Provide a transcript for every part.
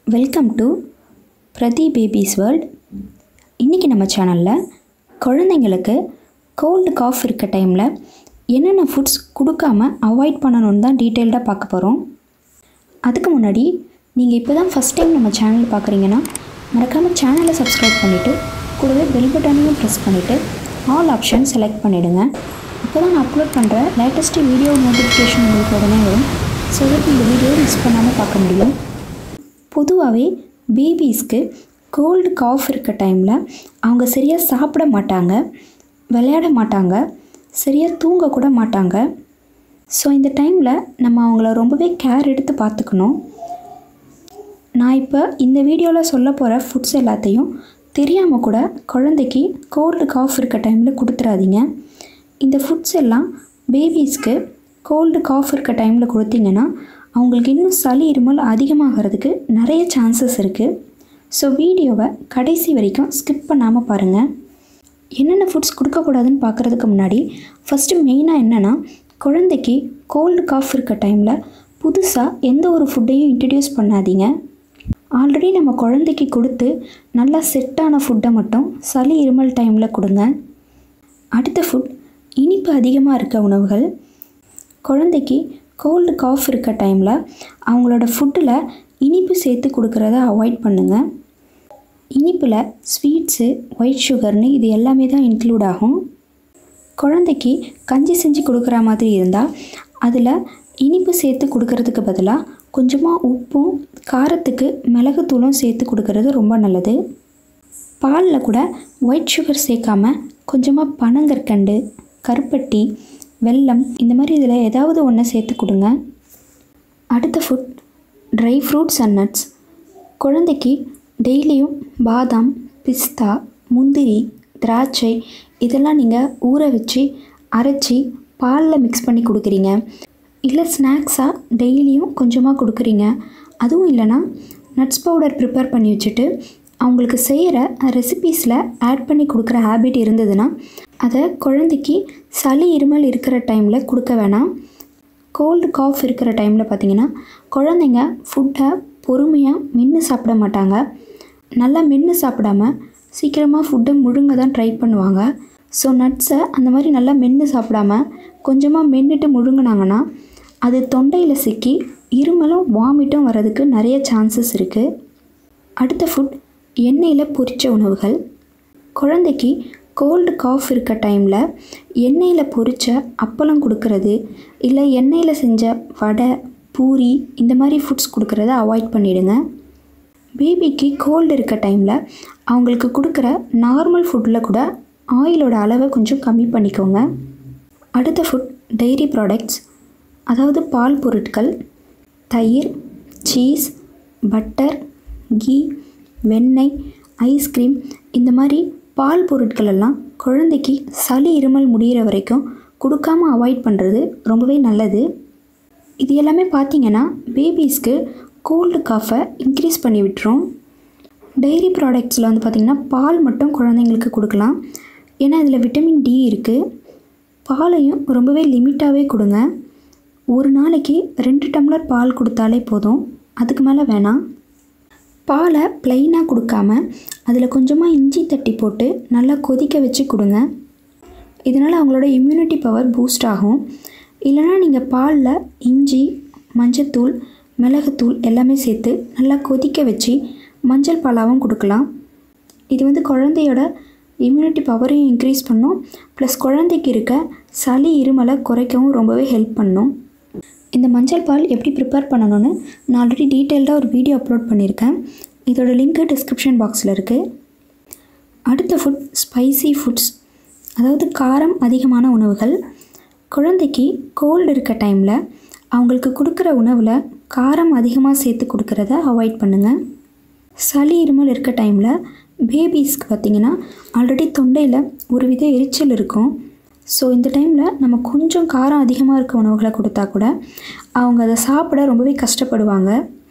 welcome to Prathi babies world இன்றைக்கி நம்ம சேனலில் குழந்தைங்களுக்கு கோல்டு காஃப் இருக்க டைமில் என்னென்ன ஃபுட்ஸ் கொடுக்காம அவாய்ட் பண்ணணும்னு தான் டீட்டெயில்டாக பார்க்க போகிறோம் அதுக்கு முன்னாடி நீங்கள் இப்போ தான் ஃபஸ்ட் டைம் நம்ம சேனல் பார்க்குறீங்கன்னா மறக்காமல் சேனலை சப்ஸ்கிரைப் பண்ணிவிட்டு கூடவே பெல் பட்டனையும் ப்ரெஸ் பண்ணிவிட்டு ஆல் ஆப்ஷன் செலக்ட் பண்ணிவிடுங்க இப்போ தான் நான் அப்லோட் பண்ணுற லேட்டஸ்ட்டு வீடியோ நோட்டிஃபிகேஷன் உங்களுக்கு உடனே வரும் ஸோ தட் இந்த வீடியோ மிஸ் பண்ணாமல் பார்க்க முடியும் பொதுவாகவே பேபிஸ்க்கு கோல்டு காஃப் இருக்க டைமில் அவங்க சரியாக சாப்பிட மாட்டாங்க விளையாட மாட்டாங்க சரியாக தூங்க கூட மாட்டாங்க ஸோ இந்த டைமில் நம்ம அவங்கள ரொம்பவே கேர் எடுத்து பார்த்துக்கணும் நான் இப்போ இந்த வீடியோவில் சொல்ல போகிற ஃபுட்ஸ் எல்லாத்தையும் தெரியாமல் கூட குழந்தைக்கு கோல்டு காஃப் இருக்க டைமில் கொடுத்துறாதீங்க இந்த ஃபுட்ஸ் எல்லாம் பேபிஸ்க்கு கோல்டு காஃப் இருக்க டைமில் கொடுத்தீங்கன்னா அவங்களுக்கு இன்னும் சளி இருமல் அதிகமாகிறதுக்கு நிறைய சான்சஸ் இருக்குது ஸோ வீடியோவை கடைசி வரைக்கும் ஸ்கிப் பண்ணாமல் பாருங்கள் என்னென்ன ஃபுட்ஸ் கொடுக்கக்கூடாதுன்னு பார்க்குறதுக்கு முன்னாடி ஃபஸ்ட்டு மெயினாக என்னென்னா குழந்தைக்கு கோல்டு காஃப் இருக்க டைமில் புதுசாக எந்த ஒரு ஃபுட்டையும் இன்ட்ரடியூஸ் பண்ணாதீங்க ஆல்ரெடி நம்ம குழந்தைக்கு கொடுத்து நல்லா செட்டான ஃபுட்டை மட்டும் சளி இருமல் டைமில் கொடுங்க அடுத்த ஃபுட் இனிப்பு அதிகமாக இருக்க உணவுகள் குழந்தைக்கு கோல்டு காஃப் இருக்க டைமில் அவங்களோட ஃபுட்டில் இனிப்பு சேர்த்து கொடுக்குறத அவாய்ட் பண்ணுங்கள் இனிப்பில் ஸ்வீட்ஸு ஒயிட் சுகர்னு இது எல்லாமே தான் இன்க்ளூட் ஆகும் குழந்தைக்கு கஞ்சி செஞ்சு கொடுக்குற மாதிரி இருந்தால் அதில் இனிப்பு சேர்த்து கொடுக்கறதுக்கு பதிலாக கொஞ்சமாக உப்பும் காரத்துக்கு மிளகுத்தூளும் சேர்த்து கொடுக்கறது ரொம்ப நல்லது பாலில் கூட ஒயிட் சுகர் சேர்க்காம கொஞ்சமாக பனங்கற்கண்டு கருப்பட்டி வெல்லம் இந்த மாதிரி இதில் ஏதாவது ஒன்று சேர்த்து கொடுங்க அடுத்த food dry fruits and nuts குழந்தைக்கு டெய்லியும் பாதாம் பிஸ்தா முந்திரி திராட்சை இதெல்லாம் நீங்கள் ஊற வச்சு அரைச்சி பாலில் மிக்ஸ் பண்ணி கொடுக்குறீங்க இல்லை ஸ்நாக்ஸாக டெய்லியும் கொஞ்சமாக கொடுக்குறீங்க அதுவும் இல்லைன்னா நட்ஸ் பவுடர் ப்ரிப்பேர் பண்ணி வச்சுட்டு அவங்களுக்கு செய்கிற ரெசிபீஸில் ஆட் பண்ணி கொடுக்குற ஹேபிட் இருந்ததுன்னா அதை குழந்தைக்கு சளி இருமல் இருக்கிற டைமில் கொடுக்க வேணாம் கோல்டு காஃப் இருக்கிற டைமில் பார்த்தீங்கன்னா குழந்தைங்க ஃபுட்டை பொறுமையாக மென்று சாப்பிட மாட்டாங்க நல்லா மென்று சாப்பிடாம சீக்கிரமாக ஃபுட்டை முழுங்க தான் ட்ரை பண்ணுவாங்க ஸோ நட்ஸை அந்த மாதிரி நல்லா மென்று சாப்பிடாம கொஞ்சமாக மென்னுட்டு முழுங்கினாங்கன்னா அது தொண்டையில் சிக்கி இருமலும் வாமிட்டும் வர்றதுக்கு நிறைய சான்சஸ் இருக்குது அடுத்த ஃபுட் எண்ணெயில் பொரித்த உணவுகள் குழந்தைக்கு கோல்டு காஃப் இருக்க டைமில் எண்ணெயில் பொரித்த அப்பளம் கொடுக்கறது இல்லை எண்ணெயில் செஞ்ச வடை பூரி இந்த மாதிரி ஃபுட்ஸ் கொடுக்கறத அவாய்ட் பண்ணிவிடுங்க பேபிக்கு கோல்டு இருக்க டைமில் அவங்களுக்கு கொடுக்குற நார்மல் ஃபுட்டில் கூட ஆயிலோட அளவை கொஞ்சம் கம்மி பண்ணிக்கோங்க அடுத்த ஃபுட் டெய்ரி ப்ராடக்ட்ஸ் அதாவது பால் பொருட்கள் தயிர் சீஸ் பட்டர் கீ வெண்ணெய் ஐஸ்கிரீம் இந்த மாதிரி பால் பொருட்கள் எல்லாம் குழந்தைக்கு சளி இருமல் முடிகிற வரைக்கும் கொடுக்காம அவாய்ட் பண்ணுறது ரொம்பவே நல்லது இது எல்லாமே பார்த்தீங்கன்னா பேபிஸ்க்கு கோல்டு காஃபை இன்க்ரீஸ் பண்ணி விட்டுரும் டெய்ரி ப்ராடக்ட்ஸில் வந்து பார்த்திங்கன்னா பால் மட்டும் குழந்தைங்களுக்கு கொடுக்கலாம் ஏன்னா இதில் விட்டமின் டி இருக்குது பாலையும் ரொம்பவே லிமிட்டாகவே கொடுங்க ஒரு நாளைக்கு ரெண்டு டம்ளர் பால் கொடுத்தாலே போதும் அதுக்கு மேலே வேணாம் பாலை ப்ளைனாக கொடுக்காம அதில் கொஞ்சமாக இஞ்சி தட்டி போட்டு நல்லா கொதிக்க வச்சு கொடுங்க இதனால் அவங்களோட இம்யூனிட்டி பவர் பூஸ்ட் ஆகும் இல்லைனா நீங்கள் பாலில் இஞ்சி மஞ்சத்தூள் மிளகுத்தூள் எல்லாமே சேர்த்து நல்லா கொதிக்க வச்சு மஞ்சள் பாலாவும் கொடுக்கலாம் இது வந்து குழந்தையோட இம்யூனிட்டி பவரையும் இன்க்ரீஸ் பண்ணும் ப்ளஸ் குழந்தைக்கு இருக்க சளி இருமலை குறைக்கவும் ரொம்பவே ஹெல்ப் பண்ணும் இந்த மஞ்சள் பால் எப்படி ப்ரிப்பேர் பண்ணணும்னு நான் ஆல்ரெடி டீட்டெயில்டாக ஒரு வீடியோ அப்லோட் பண்ணியிருக்கேன் இதோட லிங்க்கு டிஸ்கிரிப்ஷன் பாக்ஸில் இருக்குது அடுத்த ஃபுட் ஸ்பைசி ஃபுட்ஸ் அதாவது காரம் அதிகமான உணவுகள் குழந்தைக்கு கோல்டு இருக்க டைமில் அவங்களுக்கு கொடுக்குற உணவில் காரம் அதிகமாக சேர்த்து கொடுக்குறத அவாய்ட் பண்ணுங்கள் சளி இருமல் இருக்க டைமில் பேபிஸ்க்கு பார்த்திங்கன்னா ஆல்ரெடி தொண்டையில் ஒரு வித எரிச்சல் இருக்கும் ஸோ இந்த டைமில் நம்ம கொஞ்சம் காரம் அதிகமாக இருக்க உணவுகளை கொடுத்தா கூட அவங்க அதை சாப்பிட ரொம்பவே கஷ்டப்படுவாங்க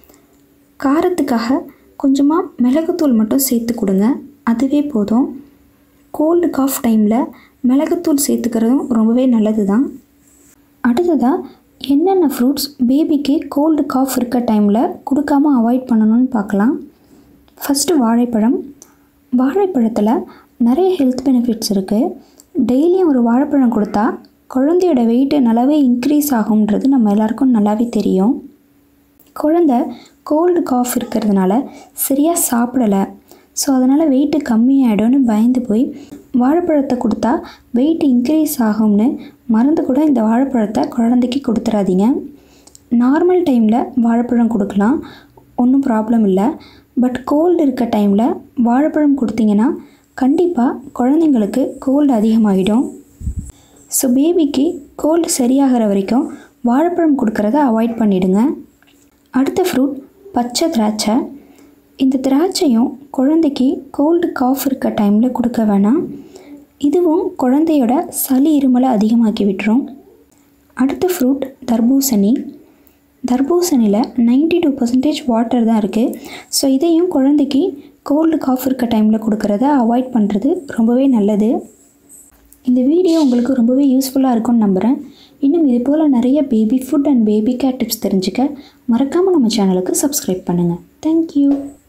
காரத்துக்காக கொஞ்சமாக மிளகுத்தூள் மட்டும் சேர்த்து கொடுங்க அதுவே போதும் கோல்டு காஃப் டைமில் மிளகுத்தூள் சேர்த்துக்கிறதும் ரொம்பவே நல்லது தான் அடுத்ததாக என்னென்ன ஃப்ரூட்ஸ் பேபிக்கு கோல்டு காஃப் இருக்க டைமில் கொடுக்காம அவாய்ட் பண்ணணும்னு பார்க்கலாம் ஃபஸ்ட்டு வாழைப்பழம் வாழைப்பழத்தில் நிறைய ஹெல்த் பெனிஃபிட்ஸ் இருக்குது டெய்லியும் ஒரு வாழைப்பழம் கொடுத்தா குழந்தையோட வெயிட்டு நல்லாவே இன்க்ரீஸ் ஆகும்ன்றது நம்ம எல்லாருக்கும் நல்லாவே தெரியும் குழந்த கோல்டு காஃப் இருக்கிறதுனால சரியாக சாப்பிடலை ஸோ அதனால் வெயிட்டு கம்மியாயிடும்னு பயந்து போய் வாழைப்பழத்தை கொடுத்தா வெயிட் இன்க்ரீஸ் ஆகும்னு மறந்து கூட இந்த வாழைப்பழத்தை குழந்தைக்கு கொடுத்துறாதீங்க நார்மல் டைமில் வாழைப்பழம் கொடுக்கலாம் ஒன்றும் ப்ராப்ளம் இல்லை பட் கோல்டு இருக்க டைமில் வாழைப்பழம் கொடுத்தீங்கன்னா கண்டிப்பாக குழந்தைங்களுக்கு கோல்டு அதிகமாகிடும் ஸோ பேபிக்கு கோல்டு சரியாகிற வரைக்கும் வாழைப்பழம் கொடுக்கறத அவாய்ட் பண்ணிடுங்க அடுத்த ஃப்ரூட் பச்சை திராட்சை இந்த திராட்சையும் குழந்தைக்கு கோல்டு காஃப் இருக்க டைமில் கொடுக்க வேணாம் இதுவும் குழந்தையோட சளி இருமலை அதிகமாக்கி விட்டுரும் அடுத்த ஃப்ரூட் தர்பூசணி தர்பூசணியில் நைன்டி டூ பர்சன்டேஜ் வாட்டர் தான் இருக்குது ஸோ இதையும் குழந்தைக்கு கோல்டு காஃப் இருக்க டைமில் கொடுக்கறத அவாய்ட் பண்ணுறது ரொம்பவே நல்லது இந்த வீடியோ உங்களுக்கு ரொம்பவே யூஸ்ஃபுல்லாக இருக்கும்னு நம்புகிறேன் இன்னும் இது போல் நிறைய baby food and baby care tips தெரிஞ்சுக்க மறக்காமல் நம்ம சேனலுக்கு சப்ஸ்கிரைப் பண்ணுங்கள் தேங்க்யூ